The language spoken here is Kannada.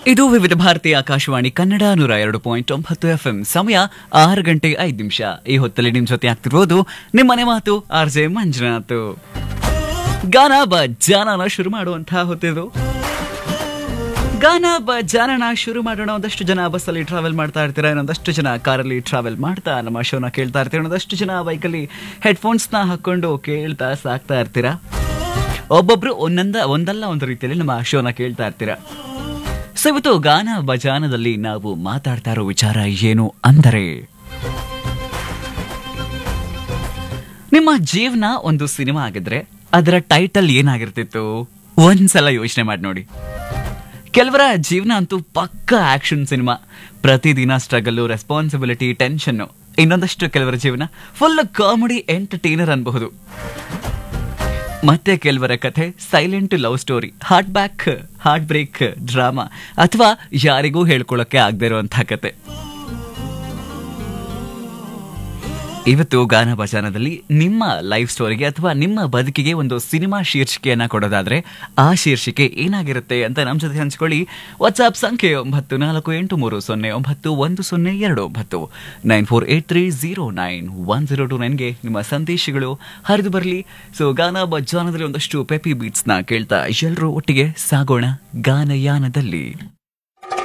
ಇದು ವಿವಿಧ ಭಾರತಿ ಆಕಾಶವಾಣಿ ಕನ್ನಡ ನೂರ ಎರಡು ಪಾಯಿಂಟ್ ಒಂಬತ್ತು ಎಫ್ ಎಂ ಸಮಯ ಆರು ಗಂಟೆ ಐದು ನಿಮಿಷ ಈ ಹೊತ್ತಲ್ಲಿ ನಿಮ್ ಜೊತೆ ಆಗ್ತಿರೋದು ನಿಮ್ಮನೆ ಮಾತು ಆರ್ ಜೆ ಮಂಜುನಾಥ್ ಗಾನ ಬ ಜಾನನ ಶುರು ಮಾಡುವಂತಹ ಹೊತ್ತಿದು ಗಾನ ಬ ಜಾನನ ಶುರು ಮಾಡೋಣ ಒಂದಷ್ಟು ಜನ ಬಸ್ಸಲ್ಲಿ ಟ್ರಾವೆಲ್ ಮಾಡ್ತಾ ಇರ್ತೀರಾ ಇನ್ನೊಂದಷ್ಟು ಜನ ಕಾರಲ್ಲಿ ಟ್ರಾವೆಲ್ ಮಾಡ್ತಾ ನಮ್ಮ ಶೋನ ಕೇಳ್ತಾ ಇರ್ತೀರಾ ಇನ್ನೊಂದಷ್ಟು ಜನ ಬೈಕಲ್ಲಿ ಹೆಡ್ಫೋನ್ಸ್ನ ಹಾಕೊಂಡು ಕೇಳ್ತಾ ಸಾಕ್ತಾ ಇರ್ತೀರಾ ಒಬ್ಬೊಬ್ರು ಒಂದೊಂದ ಒಂದಲ್ಲ ಒಂದು ರೀತಿಯಲ್ಲಿ ನಮ್ಮ ಶೋನ ಕೇಳ್ತಾ ಇರ್ತೀರಾ ಸೊ ಇವತ್ತು ಗಾನ ಬಜಾನದಲ್ಲಿ ನಾವು ಮಾತಾಡ್ತಾ ಇರೋ ವಿಚಾರ ಏನು ಅಂದರೆ ನಿಮ್ಮ ಜೀವನ ಒಂದು ಸಿನಿಮಾ ಆಗಿದ್ರೆ ಅದರ ಟೈಟಲ್ ಏನಾಗಿರ್ತಿತ್ತು ಒಂದ್ಸಲ ಯೋಚನೆ ಮಾಡಿ ನೋಡಿ ಕೆಲವರ ಜೀವನ ಅಂತೂ ಪಕ್ಕ ಆಕ್ಷನ್ ಸಿನಿಮಾ ಪ್ರತಿದಿನ ಸ್ಟ್ರಗಲ್ಲು ರೆಸ್ಪಾನ್ಸಿಬಿಲಿಟಿ ಟೆನ್ಷನ್ನು ಇನ್ನೊಂದಷ್ಟು ಕೆಲವರ ಜೀವನ ಫುಲ್ ಕಾಮಿಡಿ ಎಂಟರ್ಟೈನರ್ ಅನ್ಬಹುದು ಮತ್ತೆ ಕೆಲವರ ಕಥೆ silent love story heart back heart break drama ಅಥವಾ ಯಾರಿಗೂ ಹೇಳ್ಕೊಳ್ಳೋಕೆ ಆಗದೆ ಇರುವಂತಹ ಕತೆ ಇವತ್ತು ಗಾನ ಭಜಾನದಲ್ಲಿ ನಿಮ್ಮ ಲೈಫ್ ಸ್ಟೋರಿಗೆ ಅಥವಾ ನಿಮ್ಮ ಬದುಕಿಗೆ ಒಂದು ಸಿನಿಮಾ ಶೀರ್ಷಿಕೆಯನ್ನ ಕೊಡೋದಾದ್ರೆ ಆ ಶೀರ್ಷಿಕೆ ಏನಾಗಿರುತ್ತೆ ಅಂತ ನಮ್ಮ ಜೊತೆ ಹಂಚ್ಕೊಳ್ಳಿ ವಾಟ್ಸ್ಆಪ್ ಸಂಖ್ಯೆ ಒಂಬತ್ತು ನಾಲ್ಕು ಎಂಟು ಮೂರು ಸೊನ್ನೆ ಒಂಬತ್ತು ಒಂದು ಸೊನ್ನೆ ಎರಡು ಒಂಬತ್ತು nine four eight three zero nine one zero two ನೈನ್ಗೆ ನಿಮ್ಮ ಸಂದೇಶಗಳು ಹರಿದು ಬರಲಿ ಸೊ ಗಾನ ಭಜಾನದಲ್ಲಿ ಒಂದಷ್ಟು ಪೆಪಿ ಬೀಟ್ಸ್ನ ಕೇಳ್ತಾ ಎಲ್ಲರೂ ಒಟ್ಟಿಗೆ ಸಾಗೋಣ ಗಾನಯಾನದಲ್ಲಿ